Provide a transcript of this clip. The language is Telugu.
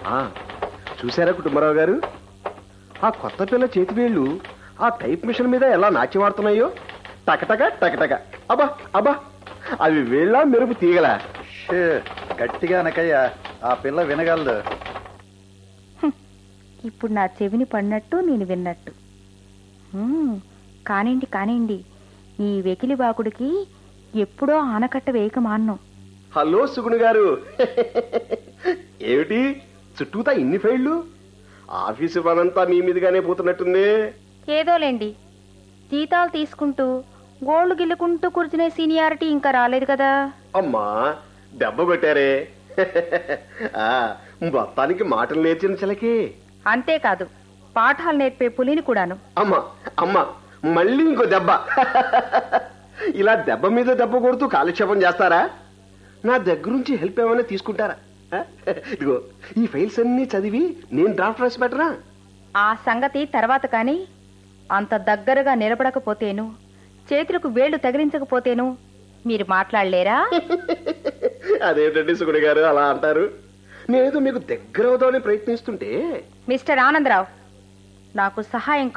ఆ, చూసారా కుటుంబరావు గారు ఆ కొత్త పిల్ల చేతి వేళ్ళు ఆ టైప్ మిషన్ మీద ఎలా నాట్యమాడుతున్నాయో టకటక టకటక అబ్బా అబ్బా అవి వేళ్ళ మెరుపు తీగల షే, గట్టిగా అనకయ్యా ఆ పిల్ల వినగలదు ఇప్పుడు నా చెవిని పడినట్టు నేను విన్నట్టు హ్మ్, కానివ్వండి కానివ్వండి ఈ వెకిలి బాకుడికి ఎప్పుడో ఆనకట్ట వేయక మాన్నం హలో సుగుణు గారు ఏమిటి చుట్టూతా ఇన్ని ఫైళ్ళు ఆఫీసు పనంతా మీ మీదుగానే పోతున్నట్టుంది ఏదోలేండి జీతాలు తీసుకుంటూ గోళ్లు గిల్లుకుంటూ కూర్చునే సీనియారిటీ ఇంకా రాలేదు కదా అమ్మా దెబ్బ కొట్టారే ఆ, మొత్తానికి మాటలు నేర్చిన చిలకే అంతేకాదు పాఠాలు నేర్పే పులిని కూడాను అమ్మా అమ్మా మళ్ళీ ఇంకో దెబ్బ ఇలా దెబ్బ మీద దెబ్బ కొడుతూ కాలక్షేపం చేస్తారా నా దగ్గరుంచి హెల్ప్ ఏమైనా తీసుకుంటారా ఆ? ఇదిగో ఈ ఫైల్స్ అన్నీ చదివి నేను డ్రాఫ్ట్ రాసి పెట్టరా ఆ సంగతి తర్వాత కాని అంత దగ్గరగా నిలబడకపోతేను చేతులకు వేళ్లు తగిలించకపోతేను మీరు మాట్లాడలేరా అదేంటండి సుగుడి గారు అలా అంటారు నేనేదో మీకు దగ్గర అవుదామని ప్రయత్నిస్తుంటే మిస్టర్ ఆనందరావు నాకు సహాయం